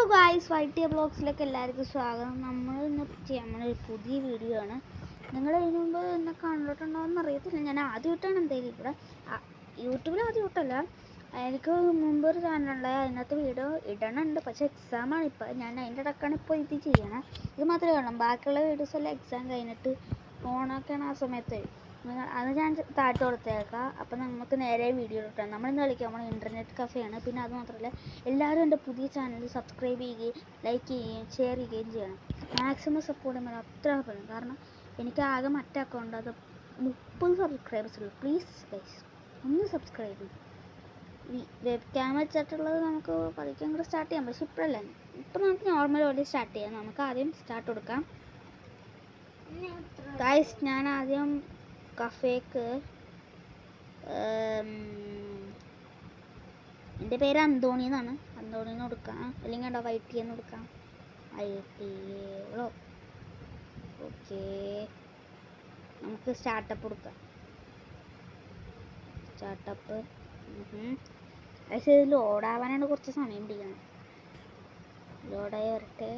Guys white ബ്ലോഗ്സിലേക്ക് എല്ലാവർക്കും സ്വാഗതം നമ്മൾ ഇന്ന് ചെയ്യാൻ പോണ ഒരു പുതിയ വീഡിയോ ആണ് നിങ്ങൾ ഇതിനു മുമ്പ് എന്നെ കണ്ടിട്ടുണ്ടോയെന്ന് അറിയത്തില്ല ഞാൻ ആദ്യമായിട്ടാണ് എന്തായാലും ഇവിടെ ആ, യൂട്യൂബിൽ ആദ്യമായിട്ടല്ല എനിക്ക് മുമ്പ് ഒരു ചാനലുണ്ട് അതിനകത്ത് വീഡിയോ ഇടണുണ്ട് പക്ഷേ എക്സാമാണ് ഇപ്പോൾ ഞാൻ അതിൻ്റെ ഇടക്കാണ് ഇപ്പോൾ ഇത് ചെയ്യണത് ഇത് മാത്രമേ കാണാം ബാക്കിയുള്ള വീഡിയോസ് എല്ലാം എക്സാം കഴിഞ്ഞിട്ട് ഓണൊക്കെയാണ് ആ സമയത്ത് വരും നിങ്ങൾ- അത് ഞാൻ താഴ്ത്ത് കൊടുത്തേക്കാം അപ്പം നമുക്ക് നേരെ വീഡിയോ ഇട്ടാം നമ്മളിന്ന് കളിക്കാൻ പോണ ഇൻ്റർനെറ്റ് കഫേയാണ് പിന്നെ അത് മാത്രമല്ല എല്ലാവരും എൻ്റെ പുതിയ ചാനൽ സബ്സ്ക്രൈബ് ചെയ്യുകയും ലൈക്ക് ചെയ്യുകയും ഷെയർ ചെയ്യുകയും ചെയ്യണം മാക്സിമം സപ്പോർട്ട് ചെയ്യാൻ അത്ര പറയും കാരണം എനിക്ക് ആകെ മറ്റേ അക്കൗണ്ട് അത് മുപ്പത് സബ്സ്ക്രൈബേഴ്സ് ഉള്ളൂ പ്ലീസ് ഗൈസ് ഒന്ന് സബ്സ്ക്രൈബ് ചെയ്യും ഈ വെബ് ക്യാം വെച്ചിട്ടുള്ളത് നമുക്ക് പതുക്കെ അങ്ങോട്ട് സ്റ്റാർട്ട് ചെയ്യാം പക്ഷെ ഇപ്പോഴല്ല ഇപ്പം നമുക്ക് നോർമൽ പോലെ സ്റ്റാർട്ട് ചെയ്യാം നമുക്ക് ആദ്യം സ്റ്റാർട്ട് കൊടുക്കാം ഗൈസ് ഞാൻ ആദ്യം കഫേക്ക് എൻ്റെ പേര് അന്തോണി എന്നാണ് അന്തോണി എന്ന് കൊടുക്കാം അല്ലെങ്കിൽ എന്താ വൈറ്റ് ടീ എന്ന് കൊടുക്കാം ഐ ടി എളോ ഓക്കെ നമുക്ക് സ്റ്റാർട്ടപ്പ് കൊടുക്കാം സ്റ്റാർട്ടപ്പ് പക്ഷേ ഇത് ലോഡാവാനാണ് കുറച്ച് സമയം പിടിക്കുന്നത് ലോഡായി വരട്ടെ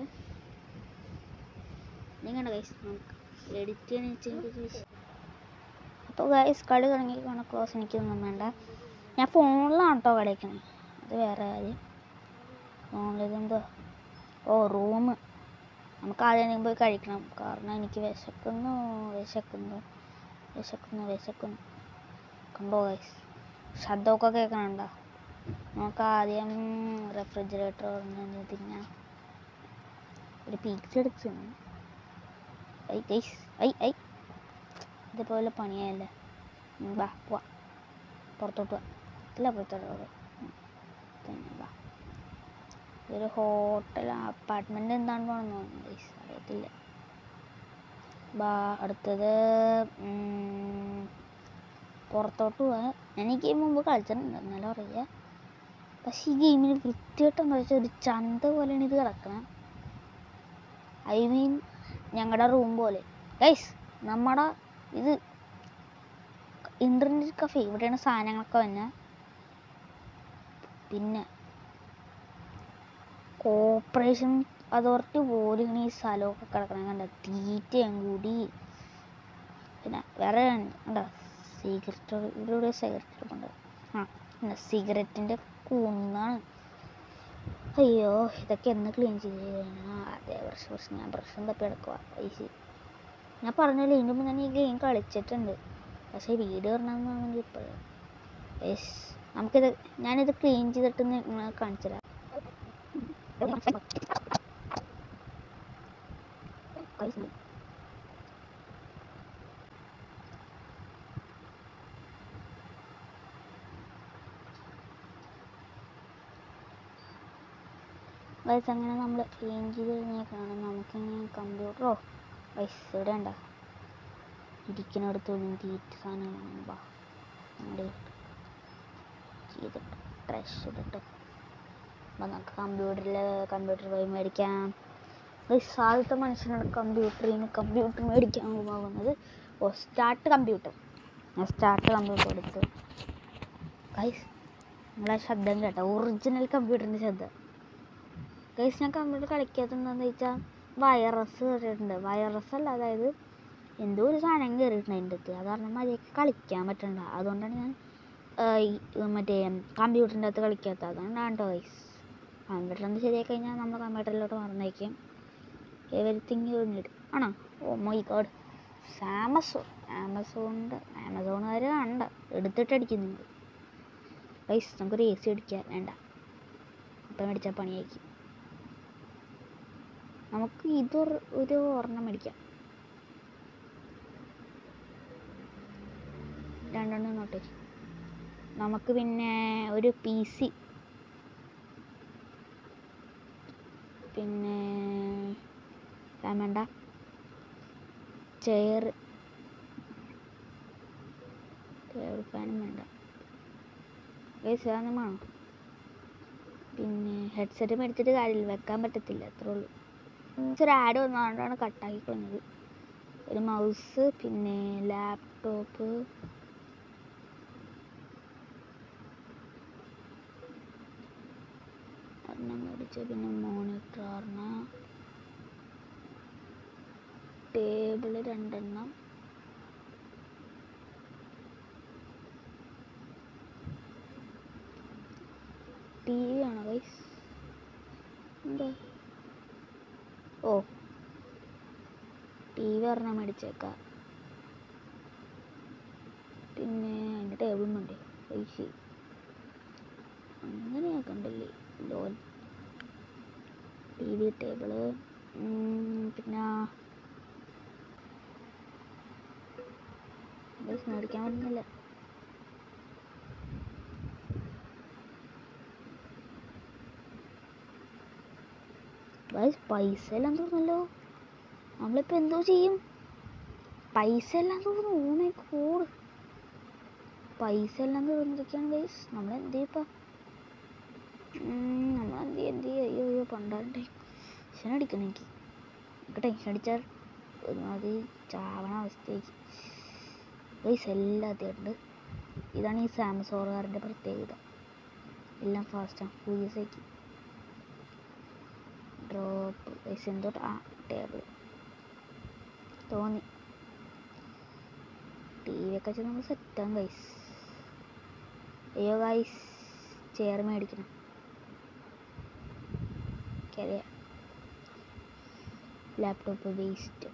നിങ്ങളുടെ കൈസ് നമുക്ക് എഡിറ്റ് ചെയ്യണമെന്ന് വെച്ചെങ്കിൽ അപ്പോൾ ഗൈസ് കളി തുടങ്ങിയിരിക്കണം ക്ലോസ് എനിക്കൊന്നും വേണ്ട ഞാൻ ഫോണിലാണ് കേട്ടോ കളിക്കുന്നത് അത് വേറെ കാര്യം ഫോണിലിതെന്തോ ഓ റൂം നമുക്ക് ആദ്യം പോയി കഴിക്കണം കാരണം എനിക്ക് വിശക്കുന്നു വിശക്കുന്നു വിശക്കുന്നു വിശക്കുന്നു കണ്ടോ ഗൈസ് ശബ്ദമൊക്കെ കേൾക്കണുണ്ടോ നമുക്ക് ആദ്യം റെഫ്രിജറേറ്റർ തുറന്ന് തിന്നാം ഒരു പീക്സ് എടുത്ത് തിന്നു ഐ ഗൈസ് ഐ ഐ ഇതുപോലെ പണിയല്ലേ ഉം, വാ പോവാ പുറത്തോട്ട് വാ ഇല്ല പുറത്തോട്ട് പോവാ. ഉം, പിന്നെ വാ ഇതൊരു ഹോട്ടൽ അപ്പാർട്ട്മെൻ്റ് എന്താണെന്ന് തോന്നുന്നു ഗൈസ് അറിയത്തില്ല വാ അടുത്തത് ഉം, പുറത്തോട്ട് പോവാ ഞാൻ ഈ ഗെയിം മുമ്പ് കളിച്ചിട്ടുണ്ട് എന്നാലും അറിയാം പക്ഷേ ഈ ഗെയിമിന് വൃത്തിയായിട്ടെന്ന് വെച്ചാൽ ഒരു ചന്ത പോലെയാണ് ഇത് കിടക്കണം ഐ മീൻ ഞങ്ങളുടെ റൂം പോലെ ഗൈസ് നമ്മുടെ ഇത് ഇൻ്റർനെറ്റ് കഫേ ഇവിടെയാണ് സാധനങ്ങളൊക്കെ വന്നത് പിന്നെ കോപ്പറേഷൻ അതോറിറ്റി പോലെയാണ് ഈ സ്ഥലമൊക്കെ കിടക്കണത് കണ്ട തീറ്റയും കൂടി പിന്നെ വേറെ കണ്ട സിഗരറ്റ് ഇവിടെ സിഗരറ്റ് ഉണ്ട് ആ പിന്നെ സിഗരറ്റിൻ്റെ കുന്നാണ് അയ്യോ ഇതൊക്കെ എന്ന് ക്ലീൻ ചെയ്ത് കഴിഞ്ഞാൽ അതേ ബ്രഷ് ബ്രഷ് ഞാൻ ബ്രഷും തപ്പി എടുക്കുക ഐസി ഞാൻ പറഞ്ഞല്ലോ ഇതിന് മുമ്പ് ഞാൻ ഈ ഗെയിം കളിച്ചിട്ടുണ്ട് പക്ഷേ വീഡിയോ ഇടണമെന്നാണെങ്കിൽ ഇപ്പോഴും യെസ് നമുക്കിത് ഞാനിത് ക്ലീൻ ചെയ്തിട്ട് നിങ്ങളെ കാണിച്ചു തരാം വയസ്സ് അങ്ങനെ നമ്മൾ ക്ലീൻ ചെയ്ത് കഴിഞ്ഞേക്കാണ് നമുക്കിനി കമ്പ്യൂട്ടറോ വയസ്സ് ഇവിടെ ഉണ്ടോ ഇരിക്കുന്നിടത്തൊന്നും തീറ്റ സാധനങ്ങളാണ് വാ നമ്മുടെ ചെയ്തിട്ട് ട്രഷ് ഇട്ടിട്ട് അപ്പം നമുക്ക് കമ്പ്യൂട്ടറിൽ കമ്പ്യൂട്ടർ പോയി മേടിക്കാം ഗൈസ് ആദ്യത്തെ മനുഷ്യനാണ് കമ്പ്യൂട്ടറിന് കമ്പ്യൂട്ടർ മേടിക്കാൻ പോകുന്നത് ഓ സ്റ്റാർട്ട് കമ്പ്യൂട്ടർ ഞാൻ സ്റ്റാർട്ട് കമ്പ്യൂട്ടർ എടുത്തു ഗൈസ് നിങ്ങളെ ശബ്ദം കേട്ടോ ഒറിജിനൽ കമ്പ്യൂട്ടറിൻ്റെ ശബ്ദം ഗൈസ് ഞാൻ കമ്പ്യൂട്ടർ കളിക്കാത്തതെന്താണെന്ന് വെച്ചാൽ വൈറസ് കയറിയിട്ടുണ്ട് വൈറസ് അല്ല അതായത് എന്തോ ഒരു സാധനം കയറിയിട്ടുണ്ട് അതിൻ്റെ അടുത്ത് അത് കാരണം മര്യാദയ്ക്ക് കളിക്കാൻ പറ്റണ്ട അതുകൊണ്ടാണ് ഞാൻ ആ, ഈ മറ്റേ കമ്പ്യൂട്ടറിൻ്റെ അകത്ത് കളിക്കാത്തത് അതുകൊണ്ടാണ് കേട്ടോ ഗൈസ് കമ്പ്യൂട്ടറിൽ നിന്ന് ശരിയായി കഴിഞ്ഞാൽ നമ്മൾ കമ്പ്യൂട്ടറിലോട്ട് മറന്നേക്കും എവരിത്തിങ് യൂണിറ്റ് ആണോ ഓ മൈ ഗോഡ് ആമസോൺ ആമസോണിൻ്റെ ആമസോണുകാർ കണ്ട എടുത്തിട്ട് അടിക്കുന്നുണ്ട് ഗൈസ് നമുക്കൊരു എ സി അടിക്കാം വേണ്ട അപ്പം മേടിച്ചാൽ പണിയായിരിക്കും നമുക്ക് ഇതൊരു ഒരു ഒരെണ്ണം മേടിക്കാം രണ്ടെണ്ണം നോട്ട് നമുക്ക് പിന്നെ ഒരു പി സി പിന്നെ ഫാൻ വേണ്ട ചെയർ ടേബിൾ ഫാനും വേണ്ട സാധനം വേണം പിന്നെ ഹെഡ്സെറ്റ് മേടിച്ചിട്ട് കാര്യമില്ല വെക്കാൻ പറ്റത്തില്ല അത്രേ ഉള്ളൂ ഒരു ആഡ് വന്നതുകൊണ്ടാണ് കട്ടാക്കി കളഞ്ഞത് ഒരു മൗസ് പിന്നെ ലാപ്ടോപ്പ് ഒരെണ്ണം മേടിച്ച് പിന്നെ മോണിറ്റർ ഒരെണ്ണം ടേബിള് രണ്ടെണ്ണം ടി വി ആണോ ഗൈസ് എന്താ ഓ ടി വി ഒരെണ്ണം മേടിച്ചേക്കാം പിന്നെ അതിൻ്റെ ടേബിളും വേണ്ടേ പൈസ അങ്ങനെയൊക്കെ ഉണ്ടല്ലേ ലോൺ ടി വി ടേബിള് പിന്നെ ഗൈസ് മേടിക്കാൻ പറ്റുന്നില്ല ഗൈസ് പൈസ എല്ലാം തോന്നല്ലോ നമ്മളിപ്പോൾ എന്തോ ചെയ്യും പൈസ എല്ലാം തോന്നുന്നു ഓ മൈ ഗോഡ് പൈസ എല്ലാം തീർന്നിരിക്കുകയാണ് ഗൈസ് നമ്മൾ എന്ത് ചെയ്യപ്പാ നമ്മൾ എന്ത് ചെയ്യും എന്ത് ചെയ്യും അയ്യോ അയ്യോ പണ്ടാണ്ട് ടെൻഷൻ അടിക്കണം എനിക്ക് എനിക്ക് ടെൻഷൻ അടിച്ചാൽ ഒരുമാതിരി ചാവണ അവസ്ഥയ്ക്ക് ഗൈസ് എല്ലാം എത്തിയിട്ടുണ്ട് ഇതാണ് ഈ സാംസോറുകാരൻ്റെ പ്രത്യേകത എല്ലാം ഫാസ്റ്റാണ് പൂജസേക്ക് ഡ്രോപ്പ് ഗൈസ് എന്തോ ആ ടേബിൾ തോന്നി ടി വി ഒക്കെ വെച്ച് നമ്മൾ സെറ്റാണ് ഗൈസ് അയ്യോ ഗൈസ് ചെയർ മേടിക്കണം എനിക്കറിയാം ലാപ്ടോപ്പ് വേസ്റ്റ്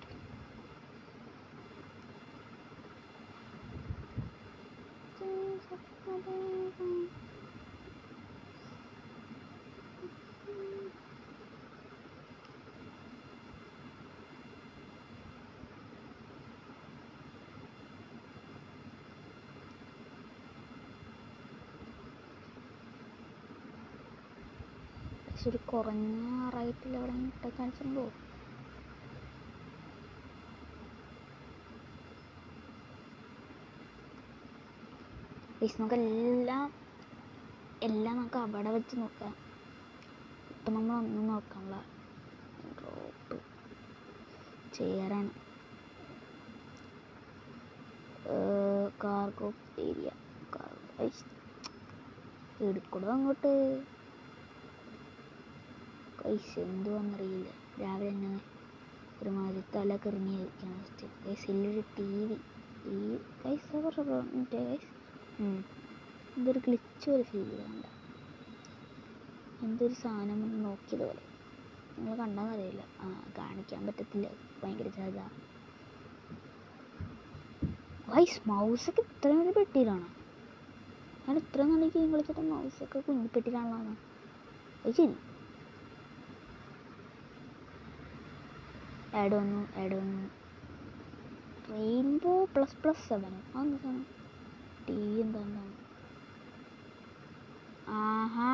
പക്ഷെ ഒരു കുറഞ്ഞ റേറ്റിൽ എവിടെ ഇട്ടേക്കാൻ സംഭവം ഗൈസ് നമുക്ക് എല്ലാം എല്ലാം നമുക്ക് അവിടെ വെച്ച് നോക്കാം ഇപ്പം നമ്മൾ ഒന്നും നോക്കാനുള്ള ഡ്രോപ്പ് ചെയറാണ് കാർഗോ ഏരിയ കാർഗോ എടുക്കണോ അങ്ങോട്ട് പൈസ എന്തുവാന്നറിയില്ല രാവിലെ തന്നെ ഒരുമാതിരി തല കറങ്ങി ഇരിക്കുന്ന അവസ്ഥ ഗൈസ് എല്ലൊരു ടി വി ഈ പൈസ പറഞ്ഞ ഗൈസ് എന്തൊരു ഗ്ലിച്ച് പോലെ ഫീൽ ചെയ്യണ്ട എന്തൊരു സാധനം ഒന്ന് നോക്കിയത് പോലെ നിങ്ങൾ കണ്ടാന്നറിയില്ല ആ കാണിക്കാൻ പറ്റത്തില്ല ഭയങ്കര ചാത വൈസ് മൗസൊക്കെ ഇത്രയും വലിയ പെട്ടിയിലാണ് ഞാൻ ഇത്ര നാളെ ഗെയിം കളിച്ചിട്ട് മൗസൊക്കെ കുഞ്ഞിപ്പെട്ടിയിലാണല്ലോ അത് ശരി ആഡ് വന്നു ആഡ് വന്നു റെയിൻബോ പ്ലസ് പ്ലസ് സെവൻ അതെന്താണ് ടി വി എന്താണ് ആഹാ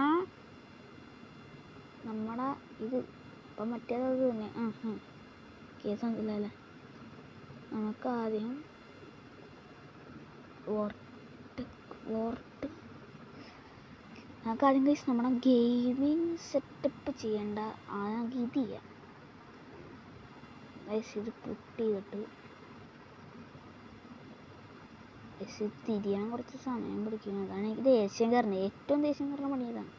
നമ്മുടെ ഇത് ഇപ്പം മറ്റേത് അത് തന്നെ ആ ആ കേസ് മനസ്സിലായല്ലേ നമുക്ക് ആദ്യം വോർട്ട് വോർട്ട് നമുക്ക് ആദ്യം കഴിച്ച് നമ്മുടെ ഗെയിമിങ് സെറ്റപ്പ് ചെയ്യേണ്ട ആദ്യം നമുക്ക് ഇത് ചെയ്യാം ഗൈസ് ഇത് പുട്ട് ചെയ്തിട്ട് ഗൈസ് ഇത് തിരിയാൻ കുറച്ച് സമയം പിടിക്കും അതാണ് എനിക്ക് ദേഷ്യം കയറുന്നത് ഏറ്റവും ദേഷ്യം കയറുന്ന പണി ഇതാണ്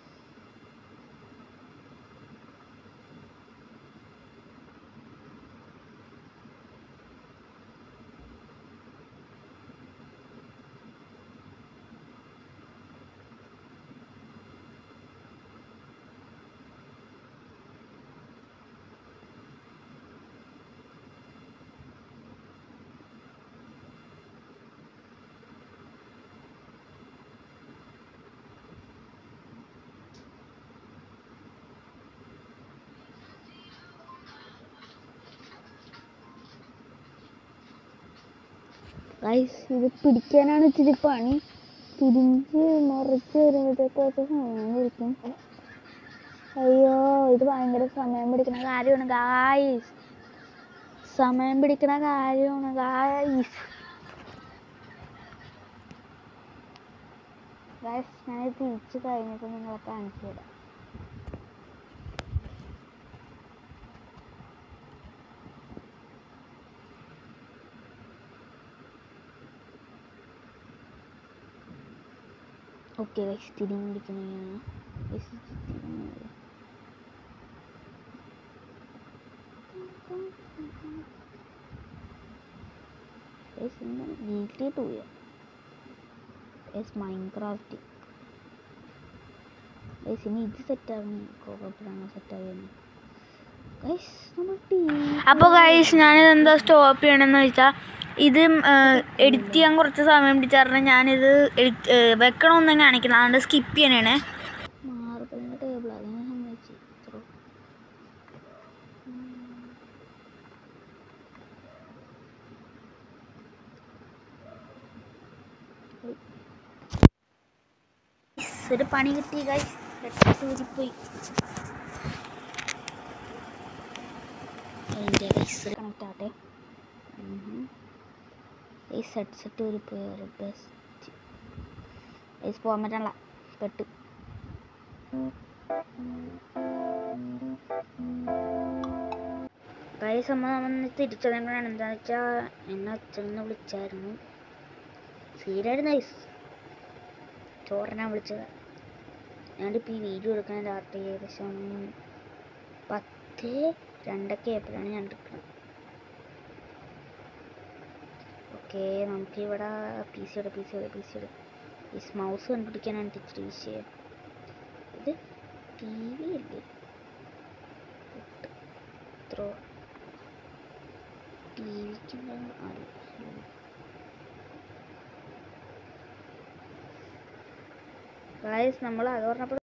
ഗൈസ് ഇത് പിടിക്കാനാണ് ഇച്ചിരി പണി തിരിഞ്ഞ് മറിച്ച് വരുമ്പോഴത്തേക്ക് കുറച്ച് സമയം പിടിക്കും അയ്യോ ഇത് ഭയങ്കര സമയം പിടിക്കുന്ന കാര്യമാണ് ഗായ്സ് സമയം പിടിക്കുന്ന കാര്യമാണ് ഗായ്സ് ഗായ്സ് ഞാൻ തിരിച്ച് കഴിഞ്ഞിട്ട് നിങ്ങളെ കാണിച്ചു തരാം ഓക്കെ ഗൈസ് തിരിഞ്ഞിരിക്കുന്നതാണ് ഗൈസ് തിരിഞ്ഞത് G T two S Minecraft guys ഇനി ഇത് സെറ്റാവണം കോപ്പറാണോ സെറ്റാവുന്നത് ഗൈസ് നമ്മൾ ടീ അപ്പോൾ ഗൈസ് ഞാനിത് എന്താ സ്റ്റോപ്പ് ചെയ്യണമെന്ന് വെച്ചാൽ ഇത് എഡിറ്റ് ചെയ്യാൻ കുറച്ച് സമയം പിടിച്ച കാരണം ഞാനിത് എഡിറ്റ് വെക്കണമെന്ന് കാണിക്കണം അതുകൊണ്ട് സ്കിപ്പ് ചെയ്യണേ മാർബിളിൻ്റെ ടേബിൾ അതിനെ സമ്മതിച്ച് ഇത്ര ഒരു പണി കിട്ടി ഗൈസ് ഊരിപ്പോയി അതിൻ്റെ ഗൈസ് കണക്റ്റ് ആവട്ടെ ഈ സെറ്റ് സെറ്റ് ഊരിപ്പോയി ഒരു ബെസ്റ്റ് ഗൈസ് പോകാൻ പറ്റണല്ല പെട്ടു ഗൈസ് നമ്മൾ നമ്മൾ തിരിച്ചറിയുമ്പോഴാണ് എന്താണെന്ന് വെച്ചാൽ എന്നെ അച്ഛനെ വിളിച്ചായിരുന്നു സീരിയായിരുന്നു ഗൈസ് ചോറിനാൻ വിളിച്ചത് ഞാനിപ്പോൾ ഈ വീഡിയോ എടുക്കാൻ രാത്രി ഏകദേശം പത്ത് രണ്ടൊക്കെ ആയപ്പോഴാണ് ഞാൻ എടുക്കുന്നത് ഓക്കെ നമുക്കിവിടെ പി സി ഇടും പി സി ഇടും പി സി ഇടും ഈ മൗസ് കണ്ടുപിടിക്കാനാണ് ഇച്ചിരി വിഷയം ഇത് ടി വി അല്ലേ ഇത്ര ടി വിക്ക് ഗൈസ് നമ്മൾ അത് പറഞ്ഞപ്പോൾ